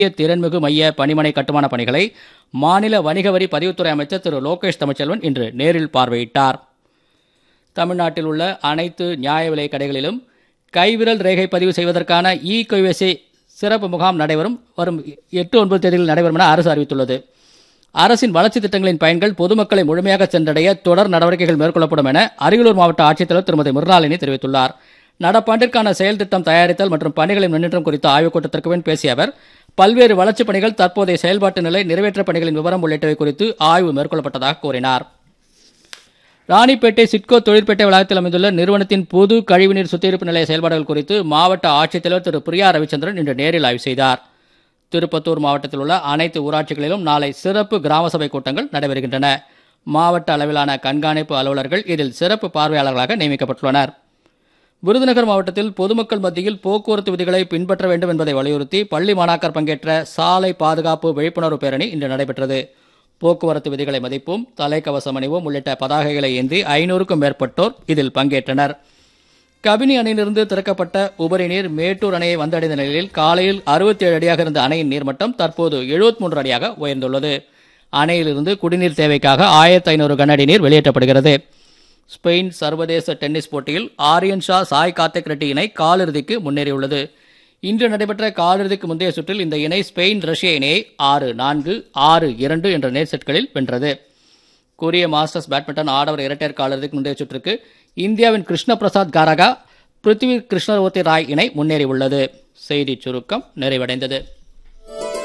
திறன்மிகு மைய பணிமனை கட்டுமான பணிகளை மாநில வணிக வரி பதிவுத்துறை அமைச்சர் திரு லோகேஷ் தமிழ்ச்செல்வன் இன்று நேரில் பார்வையிட்டார் தமிழ்நாட்டில் உள்ள அனைத்து நியாய விலை கடைகளிலும் கைவிரல் ரேகை பதிவு செய்வதற்கான இ கைவசி சிறப்பு முகாம் நடைபெறும் வரும் எட்டு ஒன்பது தேதிகளில் நடைபெறும் என அரசு அறிவித்துள்ளது அரசின் வளர்ச்சித் திட்டங்களின் பயன்கள் பொதுமக்களை முழுமையாக சென்றடைய தொடர் நடவடிக்கைகள் மேற்கொள்ளப்படும் என அரியலூர் மாவட்ட ஆட்சித்தலைவர் திருமதி மிர்னாலினி தெரிவித்துள்ளார் நடப்பாண்டிற்கான செயல் திட்டம் தயாரித்தல் மற்றும் பணிகளின் முன்னேற்றம் குறித்த ஆய்வுக் கூட்டத்திற்கு பின் பேசிய அவர் பல்வேறு வளர்ச்சிப் பணிகள் தற்போதைய செயல்பாட்டு நிலை நிறைவேற்ற பணிகளின் விவரம் உள்ளிட்டவை குறித்து ஆய்வு மேற்கொள்ளப்பட்டதாக கூறினார் ராணிப்பேட்டை சிட்கோ தொழிற்பேட்டை வளாகத்தில் அமைந்துள்ள நிறுவனத்தின் பொது கழிவுநீர் சுத்திகரிப்பு நிலைய செயல்பாடுகள் குறித்து மாவட்ட ஆட்சித்தலைவர் திரு பிரியா ரவிச்சந்திரன் இன்று நேரில் ஆய்வு செய்தார் திருப்பத்தூர் மாவட்டத்தில் உள்ள அனைத்து ஊராட்சிகளிலும் நாளை சிறப்பு கிராம சபை கூட்டங்கள் நடைபெறுகின்றன மாவட்ட அளவிலான கண்காணிப்பு அலுவலர்கள் இதில் சிறப்பு பார்வையாளர்களாக நியமிக்கப்பட்டுள்ளனர் விருதுநகர் மாவட்டத்தில் பொதுமக்கள் மத்தியில் போக்குவரத்து விதிகளை பின்பற்ற வேண்டும் என்பதை வலியுறுத்தி பள்ளி மாணாக்கர் பங்கேற்ற சாலை பாதுகாப்பு விழிப்புணர்வு பேரணி இன்று நடைபெற்றது போக்குவரத்து விதிகளை மதிப்பும் தலைக்கவசம் அணிவும் உள்ளிட்ட பதாகைகளை ஏந்தி ஐநூறுக்கும் மேற்பட்டோர் இதில் பங்கேற்றனர் கபினி அணையிலிருந்து திறக்கப்பட்ட உபரி நீர் மேட்டூர் அணையை வந்தடைந்த நிலையில் காலையில் அறுபத்தி ஏழு அடியாக இருந்த அணையின் நீர்மட்டம் தற்போது எழுபத்தி மூன்று அடியாக உயர்ந்துள்ளது அணையிலிருந்து குடிநீர் தேவைக்காக ஆயிரத்தி ஐநூறு கனஅடி நீர் வெளியேற்றப்படுகிறது ஸ்பெயின் சர்வதேச டென்னிஸ் போட்டியில் ஆரியன் ஷா சாய் கார்த்திக் ரெட்டி இணை காலிறுதிக்கு முன்னேறியுள்ளது இன்று நடைபெற்ற காலிறுதிக்கு முந்தைய சுற்றில் இந்த இணை ஸ்பெயின் ரஷ்ய இணையை ஆறு நான்கு ஆறு இரண்டு என்ற நேர் செட்களில் வென்றது கொரிய மாஸ்டர்ஸ் பேட்மிண்டன் ஆடவர் இரட்டையர் காலிறுதிக்கு முந்தைய சுற்றுக்கு இந்தியாவின் கிருஷ்ண பிரசாத் காரகா பிருத்திவி கிருஷ்ணரோத்தி ராய் இணை முன்னேறியுள்ளது செய்திச் சுருக்கம் நிறைவடைந்தது